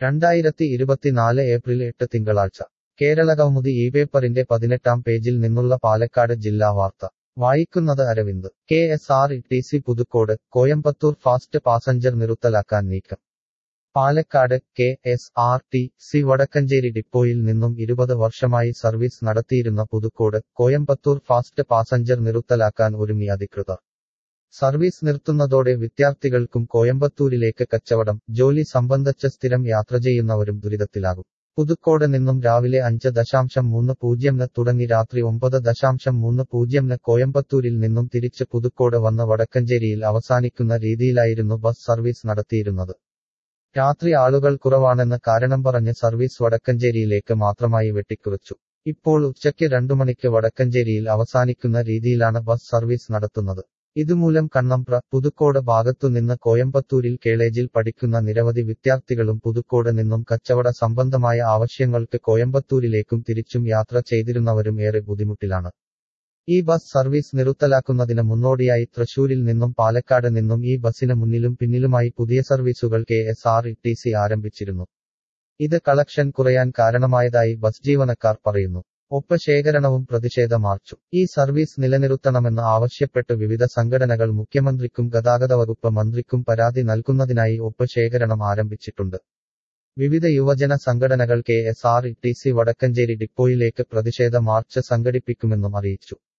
രണ്ടായിരത്തി ഇരുപത്തിനാല് ഏപ്രിൽ എട്ട് തിങ്കളാഴ്ച കേരളകൗമുദി ഈ പേപ്പറിന്റെ പതിനെട്ടാം പേജിൽ നിന്നുള്ള പാലക്കാട് ജില്ലാ വാർത്ത വായിക്കുന്നത് Aravind K S R T C Puthukkode Coimbatore fast passenger നിർത്തലാക്കാൻ നീക്കം Palakkad K S R T C Vadakkencherry ഡിപ്പോയിൽ നിന്നും ഇരുപത് വർഷമായി സർവീസ് നടത്തിയിരുന്ന പുതുക്കോട് കോയമ്പത്തൂർ ഫാസ്റ്റ് പാസഞ്ചർ നിർത്തലാക്കാൻ ഒരുങ്ങി അധികൃതർ സർവീസ് നിർത്തുന്നതോടെ വിദ്യാർത്ഥികൾക്കും കോയമ്പത്തൂരിലേക്ക് കച്ചവടം ജോലി സംബന്ധിച്ച സ്ഥിരം യാത്ര ചെയ്യുന്നവരും ദുരിതത്തിലാകും പുതുക്കോട് നിന്നും രാവിലെ അഞ്ച് ദശാംശം മൂന്ന് പൂജ്യംന് തുടങ്ങി രാത്രി ഒമ്പത് ദശാംശം മൂന്ന് പൂജ്യംന് കോയമ്പത്തൂരിൽ നിന്നും തിരിച്ച് പുതുക്കോട് വന്ന് വടക്കഞ്ചേരിയിൽ അവസാനിക്കുന്ന രീതിയിലായിരുന്നു ബസ് സർവീസ് നടത്തിയിരുന്നത് രാത്രി ആളുകൾ കുറവാണെന്ന് കാരണം പറഞ്ഞ് സർവീസ് വടക്കഞ്ചേരിയിലേക്ക് മാത്രമായി വെട്ടിക്കുറച്ചു ഇപ്പോൾ ഉച്ചയ്ക്ക് രണ്ടു മണിക്ക് വടക്കഞ്ചേരിയിൽ അവസാനിക്കുന്ന രീതിയിലാണ് ബസ് സർവീസ് നടത്തുന്നത് ഇതുമൂലം കണ്ണമ്പ്ര പുതുക്കോട് ഭാഗത്തുനിന്ന് കോയമ്പത്തൂരിൽ കേളേജിൽ പഠിക്കുന്ന നിരവധി വിദ്യാർത്ഥികളും പുതുക്കോട് നിന്നും കച്ചവട സംബന്ധമായ ആവശ്യങ്ങൾക്ക് കോയമ്പത്തൂരിലേക്കും തിരിച്ചും യാത്ര ചെയ്തിരുന്നവരും ഏറെ ബുദ്ധിമുട്ടിലാണ് ഈ ബസ് സർവീസ് നിർത്തലാക്കുന്നതിന് മുന്നോടിയായി തൃശൂരിൽ നിന്നും പാലക്കാട് നിന്നും ഈ ബസിന് മുന്നിലും പിന്നിലുമായി പുതിയ സർവീസുകൾ K S R T C ആരംഭിച്ചിരുന്നു ഇത് കളക്ഷൻ കുറയാൻ കാരണമായതായി ബസ് ജീവനക്കാർ പറയുന്നു ഒപ്പ് ശേഖരണവും പ്രതിഷേധ മാർച്ചും ഈ സർവീസ് നിലനിർത്തണമെന്ന് ആവശ്യപ്പെട്ട് വിവിധ സംഘടനകൾ മുഖ്യമന്ത്രിക്കും ഗതാഗത വകുപ്പ് മന്ത്രിക്കും പരാതി നൽകുന്നതിനായി ഒപ്പ് ശേഖരണം ആരംഭിച്ചിട്ടുണ്ട് വിവിധ യുവജന സംഘടനകൾ K S R T C Vadakkencherry ഡിപ്പോയിലേക്ക് പ്രതിഷേധ മാർച്ച് സംഘടിപ്പിക്കുമെന്നും അറിയിച്ചു